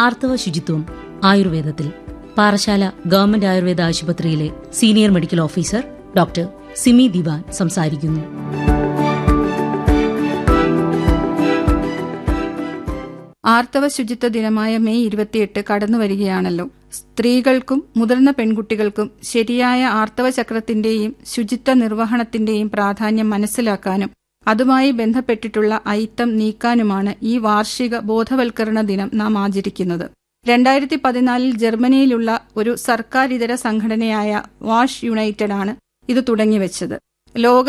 ആർത്തവ ശുചിത്വം ആയുർവേദത്തിൽ പാറശാല ഗവൺമെന്റ് ആയുർവേദ ആശുപത്രിയിലെ senior medical officer doctor Simi Diwan സംസാരിക്കുന്നു ആർത്തവ ശുചിത്വ ദിനമായ മെയ് ഇരുപത്തിയെട്ട് കടന്നുവരികയാണല്ലോ സ്ത്രീകൾക്കും മുതിർന്ന പെൺകുട്ടികൾക്കും ശരിയായ ആർത്തവ ചക്രത്തിന്റെയും ശുചിത്വ നിർവഹണത്തിന്റെയും പ്രാധാന്യം മനസ്സിലാക്കാനും അതുമായി ബന്ധപ്പെട്ടിട്ടുള്ള അയിത്തം നീക്കാനുമാണ് ഈ വാർഷിക ബോധവൽക്കരണ ദിനം നാം ആചരിക്കുന്നത് രണ്ടായിരത്തി പതിനാലിൽ ജർമ്മനിയിലുള്ള ഒരു സർക്കാരിതര സംഘടനയായ വാഷ് യുണൈറ്റഡ് ആണ് ഇത് തുടങ്ങിവെച്ചത് ലോക